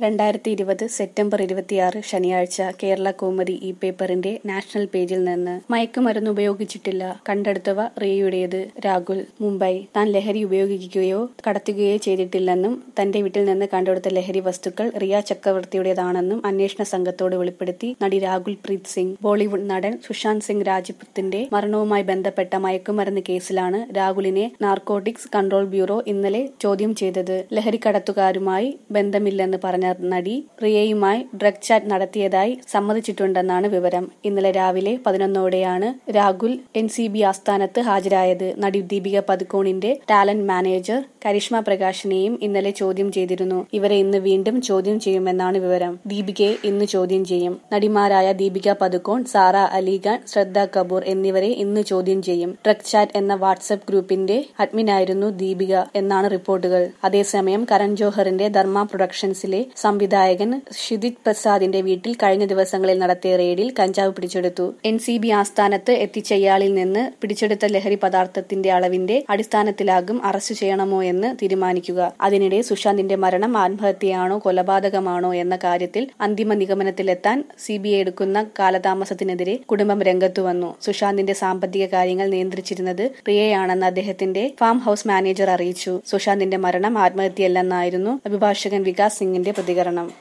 രണ്ടായിരത്തി ഇരുപത് സെപ്റ്റംബർ ഇരുപത്തിയാറ് ശനിയാഴ്ച കേരള കൗമുദി ഈ പേപ്പറിന്റെ നാഷണൽ പേജിൽ നിന്ന് മയക്കുമരുന്ന് ഉപയോഗിച്ചിട്ടില്ല കണ്ടെടുത്തവ റിയയുടേത് രാഹുൽ മുംബൈ താൻ ലഹരി ഉപയോഗിക്കുകയോ കടത്തുകയോ ചെയ്തിട്ടില്ലെന്നും തന്റെ വീട്ടിൽ നിന്ന് കണ്ടെടുത്ത ലഹരി വസ്തുക്കൾ റിയ ചക്രവർത്തിയുടേതാണെന്നും അന്വേഷണ സംഘത്തോട് വെളിപ്പെടുത്തി നടി രാഹുൽ പ്രീത് സിംഗ് ബോളിവുഡ് നടൻ സുശാന്ത് സിംഗ് രാജ്പുത്തിന്റെ മരണവുമായി ബന്ധപ്പെട്ട മയക്കുമരുന്ന് കേസിലാണ് രാഹുലിനെ നാർക്കോട്ടിക്സ് കൺട്രോൾ ബ്യൂറോ ഇന്നലെ ചോദ്യം ചെയ്തത് ലഹരി കടത്തുകാരുമായി ബന്ധമില്ലെന്ന് പറഞ്ഞ നടി റിയയുമായി ഡ്രഗ് ചാറ്റ് നടത്തിയതായി സമ്മതിച്ചിട്ടുണ്ടെന്നാണ് വിവരം ഇന്നലെ രാവിലെ പതിനൊന്നോടെയാണ് രാഹുൽ എൻ സി ബി ആസ്ഥാനത്ത് ഹാജരായത് നടി ദീപിക പതുക്കോണിന്റെ ടാലന്റ് മാനേജർ കരിഷ്മ പ്രകാശിനെയും ഇന്നലെ ചോദ്യം ചെയ്തിരുന്നു ഇവരെ ഇന്ന് വീണ്ടും ചോദ്യം ചെയ്യുമെന്നാണ് വിവരം ദീപികയെ ഇന്ന് ചോദ്യം ചെയ്യും നടിമാരായ ദീപിക പതുക്കോൺ സാറ അലിഖാൻ ശ്രദ്ധ കപൂർ എന്നിവരെ ഇന്ന് ചോദ്യം ചെയ്യും ഡ്രഗ് ചാറ്റ് എന്ന വാട്സ്ആപ്പ് ഗ്രൂപ്പിന്റെ അഡ്മിനായിരുന്നു ദീപിക എന്നാണ് റിപ്പോർട്ടുകൾ അതേസമയം കരൺ ജോഹറിന്റെ ധർമ്മ പ്രൊഡക്ഷൻസിലെ സംവിധായകൻ ക്ഷിതിജ് പ്രസാദിന്റെ വീട്ടിൽ കഴിഞ്ഞ ദിവസങ്ങളിൽ നടത്തിയ റെയ്ഡിൽ കഞ്ചാവ് പിടിച്ചെടുത്തു എൻ സി ബി ആസ്ഥാനത്ത് എത്തിച്ച ഇയാളിൽ നിന്ന് പിടിച്ചെടുത്ത ലഹരി പദാർത്ഥത്തിന്റെ അളവിന്റെ അടിസ്ഥാനത്തിലാകും അറസ്റ്റ് ചെയ്യണമോ എന്ന് തീരുമാനിക്കുക അതിനിടെ സുശാന്തിന്റെ മരണം ആത്മഹത്യയാണോ കൊലപാതകമാണോ എന്ന കാര്യത്തിൽ അന്തിമ നിഗമനത്തിലെത്താൻ സി ബി ഐ എടുക്കുന്ന കാലതാമസത്തിനെതിരെ കുടുംബം രംഗത്തു വന്നു സുശാന്തിന്റെ സാമ്പത്തിക കാര്യങ്ങൾ നിയന്ത്രിച്ചിരുന്നത് പ്രിയയാണെന്ന് അദ്ദേഹത്തിന്റെ ഫാം ഹൌസ് മാനേജർ അറിയിച്ചു സുശാന്തിന്റെ മരണം ആത്മഹത്യയല്ലെന്നായിരുന്നു അഭിഭാഷകൻ വികാസ് സിംഗിന്റെ പ്രതികരണം